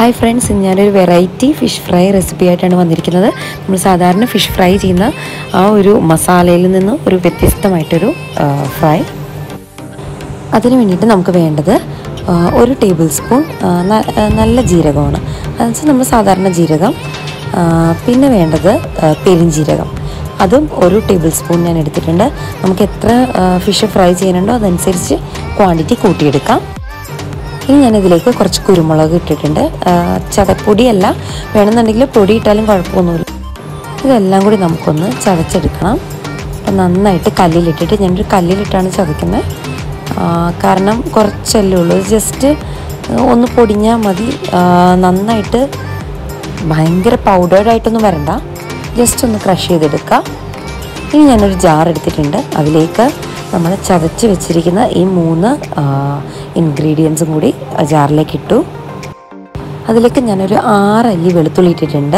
hi friends ഇന്ന് ഞാനൊരു variety fish fry recipe ആയിട്ടാണ് വന്നിരിക്കുന്നത് നമ്മൾ സാധാരണ ഫിഷ് ഫ്രൈ ചെയ്യുന്ന ആ ഒരു മസാലയിൽ നിന്ന് ഒരു വ്യത്യസ്തമായിട്ടൊരു ആ, ഫ്രൈ അതിന് വേണ്ടിയിട്ട് നമുക്ക് വേണ്ടത് ആ, ഒരു ടേബിൾ സ്പൂൺ ആ, ന- ആ, നല്ല ജീരകമാണ് അതെന്ന് നമ്മൾ സാധാരണ ജീരകം ആ, പിന്നെ വേണ്ടത് ആ, പെരിഞ്ജീരകം അതും ഒരു ടേബിൾ സ്പൂൺ ഞാൻ എടുത്തിട്ടുണ്ട് നമുക്ക് എത്ര ഫിഷ് ഫ്രൈ ചെയ്യാനുണ്ടോ അതനുസരിച്ച് ക്വാണ്ടിറ്റി കൂട്ടിയെടുക്കാം ഇനി ഞാനിതിലേക്ക് കുറച്ച് കുരുമുളക് ഇട്ടിട്ടുണ്ട് ആ, ചതപ്പൊടിയല്ല വേണമെന്നുണ്ടെങ്കിൽ പൊടി ഇട്ടാലും കുഴപ്പമൊന്നുമില്ല ഇതെല്ലാം കൂടി നമുക്കൊന്ന് ചതച്ചെടുക്കണം അപ്പം നന്നായിട്ട് കല്ലിലിട്ടിട്ട് ഞാനൊരു കല്ലിലിട്ടാണ് ചതക്കുന്നത് ആ, കാരണം കുറച്ചല്ലേ ഉള്ളൂ ജസ്റ്റ് ഒന്ന് പൊടിഞ്ഞാൽ മതി ആ, നന്നായിട്ട് ഭയങ്കര പൗഡേർഡായിട്ടൊന്നും വരണ്ട ജസ്റ്റ് ഒന്ന് ക്രഷ് ചെയ്തെടുക്കുക ഇനി ഞാനൊരു ജാർ എടുത്തിട്ടുണ്ട് അതിലേക്ക് നമ്മൾ ചതച്ച് വെച്ചിരിക്കുന്ന ഈ മൂന്ന് ഇൻഗ്രീഡിയൻസും കൂടി ആ ജാറിലേക്ക് ഇട്ടു അതിലേക്ക് ഞാനൊരു ആറല്ലി വെളുത്തുള്ളി ഇട്ടിട്ടുണ്ട്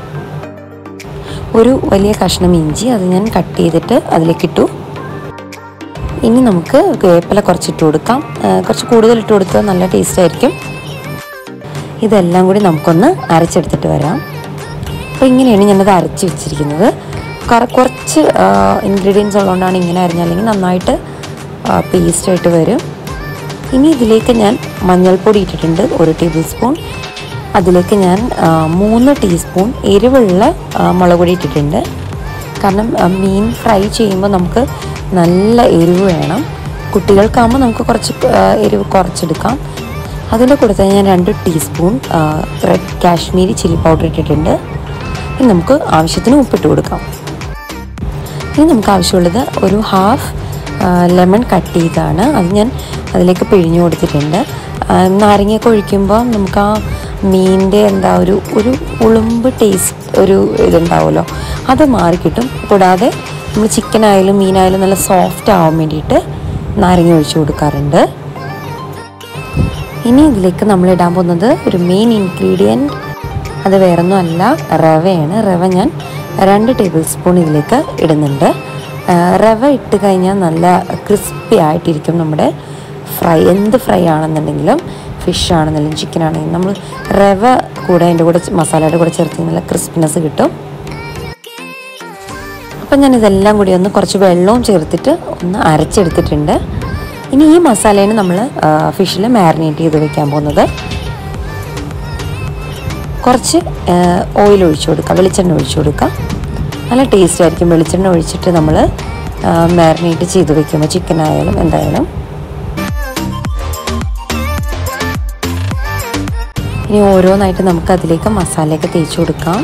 ഒരു വലിയ കഷ്ണം ഇഞ്ചി അത് ഞാൻ കട്ട് ചെയ്തിട്ട് അതിലേക്ക് ഇട്ടു ഇനി നമുക്ക് വേപ്പില കുറച്ച് ഇട്ട് കൊടുക്കാം ആ, കുറച്ച് കൂടുതൽ ഇട്ട് കൊടുത്താൽ നല്ല ടേസ്റ്റ് ആയിരിക്കും ഇതെല്ലാം കൂടി നമുക്കൊന്ന് അരച്ചെടുത്തിട്ട് വരാം അപ്പോൾ ഇങ്ങനെയാണ് ഞാനത് അരച്ച് വെച്ചിരിക്കുന്നത് കറ- കുറച്ച് ഇൻഗ്രീഡിയൻസ് ഉള്ളതുകൊണ്ടാണ് ഇങ്ങനെ അരിഞ്ഞ അല്ലെങ്കിൽ നന്നായിട്ട് പേസ്റ്റ് ആയിട്ട് വരും ഇനി ഇതിലേക്ക് ഞാൻ മഞ്ഞൾപ്പൊടി ഇട്ടിട്ടുണ്ട് ഒരു ടേബിൾ സ്പൂൺ അതിലേക്ക് ഞാൻ ആ, മൂന്ന് ടീസ്പൂൺ എരിവുള്ള ആ, മുളക് പൊടി ഇട്ടിട്ടുണ്ട് കാരണം ആ, മീൻ ഫ്രൈ ചെയ്യുമ്പോൾ നമുക്ക് നല്ല എരിവ് വേണം കുട്ടികൾക്കാകുമ്പോൾ നമുക്ക് കുറച്ച് ആ, എരിവ് കുറച്ചെടുക്കാം അതിൻ്റെ കൂടെ തന്നെ ഞാൻ രണ്ട് teaspoon red Kashmiri chilli powder ഇട്ടിട്ടുണ്ട് ഇനി നമുക്ക് ആവശ്യത്തിന് ഉപ്പിട്ട് കൊടുക്കാം ഇനി നമുക്ക് ആവശ്യമുള്ളത് ഒരു ഹാഫ് ലെമൺ കട്ട് ചെയ്താണ് അത് ഞാൻ അതിലേക്ക് പിഴിഞ്ഞു കൊടുത്തിട്ടുണ്ട് ആ, നാരങ്ങയൊക്കെ ഒഴിക്കുമ്പോൾ നമുക്ക് ആ മീനിൻ്റെ എന്താ ഒരു ഒരു ഉളുമ്പ് ടേസ്റ്റ് ഒരു ഇതുണ്ടാവുമല്ലോ അത് മാറിക്കിട്ടും കൂടാതെ നമ്മൾ ചിക്കൻ ആയാലും മീനായാലും നല്ല സോഫ്റ്റ് ആവാൻ വേണ്ടിയിട്ട് നാരങ്ങ ഒഴിച്ചു കൊടുക്കാറുണ്ട് ഇനി ഇതിലേക്ക് നമ്മൾ ഇടാൻ പോകുന്നത് ഒരു മെയിൻ ഇൻഗ്രീഡിയൻറ്റ് അത് വേറൊന്നും അല്ല റവയാണ് റവ ഞാൻ രണ്ട് ടേബിൾ സ്പൂൺ ഇതിലേക്ക് ഇടുന്നുണ്ട് ആ, റവ ഇട്ട് കഴിഞ്ഞാൽ നല്ല ക്രിസ്പി ആയിട്ടിരിക്കും നമ്മുടെ ഫ്രൈ എന്ത് ഫ്രൈ ആണെന്നുണ്ടെങ്കിലും ഫിഷ് ആണെന്നുണ്ടെങ്കിലും ചിക്കൻ ആണെങ്കിലും നമ്മൾ റവ കൂടെ അതിൻ്റെ കൂടെ മസാലയുടെ കൂടെ ചേർത്ത് നല്ല ക്രിസ്പിനെസ് കിട്ടും അപ്പം ഞാൻ ഇതെല്ലാം കൂടി ഒന്ന് കുറച്ച് വെള്ളവും ചേർത്തിട്ട് ഒന്ന് അരച്ചെടുത്തിട്ടുണ്ട് ഇനി ഈ മസാലേനെ നമ്മൾ ഫിഷിൽ മാരിനേറ്റ് ചെയ്ത് വെക്കാൻ പോകുന്നത് കുറച്ച് ഓയിൽ ഒഴിച്ചു കൊടുക്കുക വെളിച്ചെണ്ണ ഒഴിച്ചു കൊടുക്കുക നല്ല ടേസ്റ്റ് ആയിരിക്കും വെളിച്ചെണ്ണ ഒഴിച്ചിട്ട് നമ്മൾ മാരിനേറ്റ് ചെയ്ത് വെക്കുമ്പോൾ ചിക്കൻ ആയാലും എന്തായാലും ഇനി ഓരോന്നായിട്ട് നമുക്ക് അതിലേക്ക് മസാലയൊക്കെ തേച്ച് കൊടുക്കാം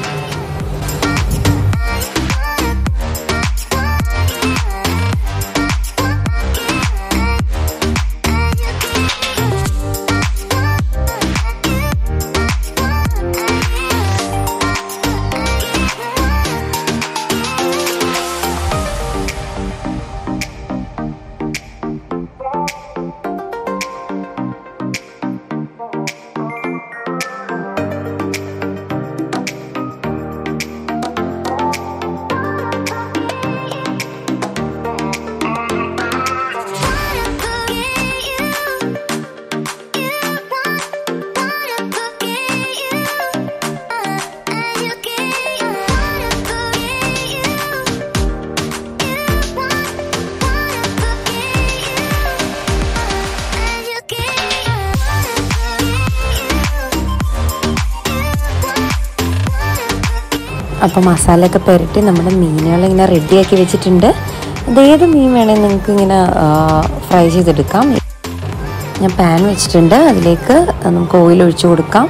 അപ്പോൾ മസാലയൊക്കെ പുരട്ടി നമ്മുടെ മീനുകൾ ഇങ്ങനെ റെഡിയാക്കി വെച്ചിട്ടുണ്ട് അതേത് മീൻ വേണമെങ്കിൽ നിങ്ങൾക്ക് ഇങ്ങനെ ഫ്രൈ ചെയ്തെടുക്കാം ഞാൻ പാൻ വെച്ചിട്ടുണ്ട് അതിലേക്ക് നമുക്ക് ഓയിൽ ഒഴിച്ചു കൊടുക്കാം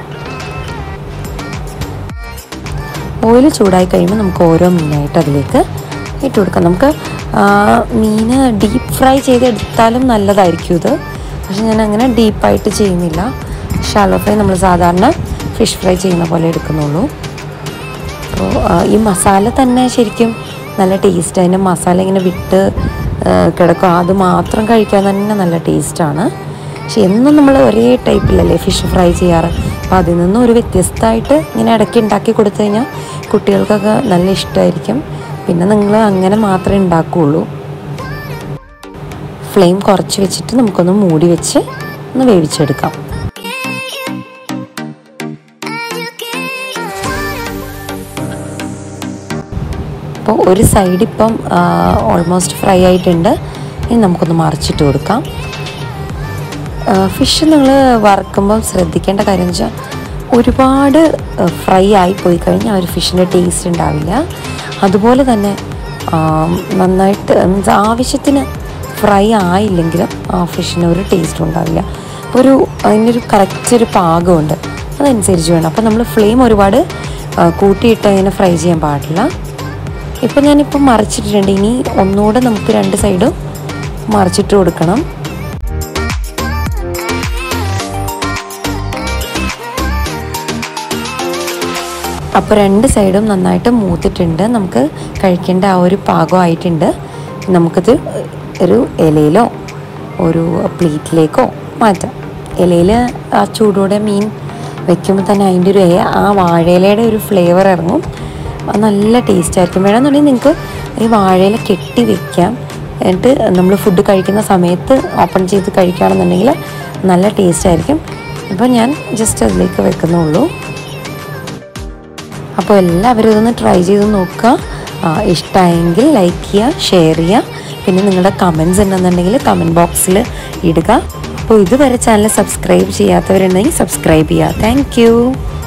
ഓയിൽ ചൂടായി കഴിയുമ്പോൾ നമുക്ക് ഓരോ മീനായിട്ട് അതിലേക്ക് ഇട്ട് കൊടുക്കാം നമുക്ക് മീന് ഡീപ്പ് ഫ്രൈ ചെയ്തെടുത്താലും നല്ലതായിരിക്കും ഇത് പക്ഷെ ഞാൻ അങ്ങനെ ഡീപ്പായിട്ട് ചെയ്യുന്നില്ല ഷാലോ ഫ്രൈ നമ്മൾ സാധാരണ ഫിഷ് ഫ്രൈ ചെയ്യുന്ന പോലെ എടുക്കുന്നുള്ളൂ അപ്പോൾ ഈ മസാല തന്നെ ശരിക്കും നല്ല ടേസ്റ്റ് അതിൻ്റെ മസാല ഇങ്ങനെ വിട്ട് ആ, കിടക്കും അത് മാത്രം കഴിക്കാൻ തന്നെ നല്ല ടേസ്റ്റാണ് പക്ഷെ എന്നും നമ്മൾ ഒരേ ടൈപ്പിലല്ലേ ഫിഷ് ഫ്രൈ ചെയ്യാറ് അപ്പോൾ അതിൽ നിന്നും ഒരു വ്യത്യസ്തമായിട്ട് ഇങ്ങനെ ഇടയ്ക്ക് ഉണ്ടാക്കി കൊടുത്തു കഴിഞ്ഞാൽ കുട്ടികൾക്കൊക്കെ നല്ല ഇഷ്ടമായിരിക്കും പിന്നെ നിങ്ങൾ അങ്ങനെ മാത്രമേ ഉണ്ടാക്കുകയുള്ളൂ ഫ്ലെയിം കുറച്ച് വെച്ചിട്ട് നമുക്കൊന്ന് മൂടി വെച്ച് ഒന്ന് വേവിച്ചെടുക്കാം I അപ്പോൾ ഒരു സൈഡ് ഇപ്പം ഓൾമോസ്റ്റ് ഫ്രൈ ആയിട്ടുണ്ട് ഇനി നമുക്കൊന്ന് മറിച്ചിട്ട് കൊടുക്കാം ഫിഷ് നിങ്ങൾ വറക്കുമ്പോൾ ശ്രദ്ധിക്കേണ്ട കാര്യം എന്ന് വെച്ചാൽ ഒരുപാട് ഫ്രൈ ആയി പോയി കഴിഞ്ഞാൽ ആ ഒരു ഫിഷിൻ്റെ ടേസ്റ്റ് ഉണ്ടാവില്ല അതുപോലെ തന്നെ ആ, നന്നായിട്ട് means ആവശ്യത്തിന് ഫ്രൈ ആയില്ലെങ്കിലും ആ ഫിഷിന് ഒരു ടേസ്റ്റും ഉണ്ടാവില്ല അപ്പോൾ ഒരു അതിനൊരു കറക്റ്റ് ഒരു പാകമുണ്ട് അതനുസരിച്ച് വേണം അപ്പോൾ നമ്മൾ ഫ്ലെയിം ഒരുപാട് ആ, കൂട്ടിയിട്ട് അതിനെ ഫ്രൈ ചെയ്യാൻ പാടില്ല ഇപ്പം ഞാനിപ്പം മറിച്ചിട്ടിട്ടുണ്ട് ഇനി ഒന്നുകൂടെ നമുക്ക് രണ്ട് സൈഡും മറിച്ചിട്ട് കൊടുക്കണം അപ്പോൾ രണ്ട് സൈഡും നന്നായിട്ട് മൂത്തിട്ടുണ്ട് നമുക്ക് കഴിക്കേണ്ട ആ ഒരു പാകമായിട്ടുണ്ട് നമുക്കിത് ഒരു ഇലയിലോ ഒരു പ്ലേറ്റിലേക്കോ മാറ്റാം ഇലയിൽ ആ ചൂടോടെ മീൻ വെക്കുമ്പോൾ തന്നെ അതിൻ്റെ ഒരു എ- ആ വാഴയിലയുടെ ഒരു ഫ്ലേവർ ഇറങ്ങും അത് നല്ല ടേസ്റ്റ് ആയിരിക്കും വേണമെന്നുണ്ടെങ്കിൽ നിങ്ങൾക്ക് ഈ വാഴയില കെട്ടി വെക്കാം എന്നിട്ട് നമ്മൾ ഫുഡ് കഴിക്കുന്ന സമയത്ത് ഓപ്പൺ ചെയ്ത് കഴിക്കുകയാണെന്നുണ്ടെങ്കിൽ നല്ല ടേസ്റ്റ് ആയിരിക്കും അപ്പോൾ ഞാൻ ജസ്റ്റ് അതിലേക്ക് വെക്കുന്നുള്ളൂ അപ്പോൾ എല്ലാവരും ഇതൊന്ന് ട്രൈ ചെയ്ത് നോക്കുക ആ, ഇഷ്ടമായെങ്കിൽ ലൈക്ക് ചെയ്യുക ഷെയർ ചെയ്യുക പിന്നെ നിങ്ങളുടെ കമൻസ് ഉണ്ടെന്നുണ്ടെങ്കിൽ കമൻറ്റ് ബോക്സിൽ ഇടുക അപ്പോൾ ഇതുവരെ ചാനൽ സബ്സ്ക്രൈബ് ചെയ്യാത്തവരുണ്ടെങ്കിൽ സബ്സ്ക്രൈബ് ചെയ്യുക താങ്ക്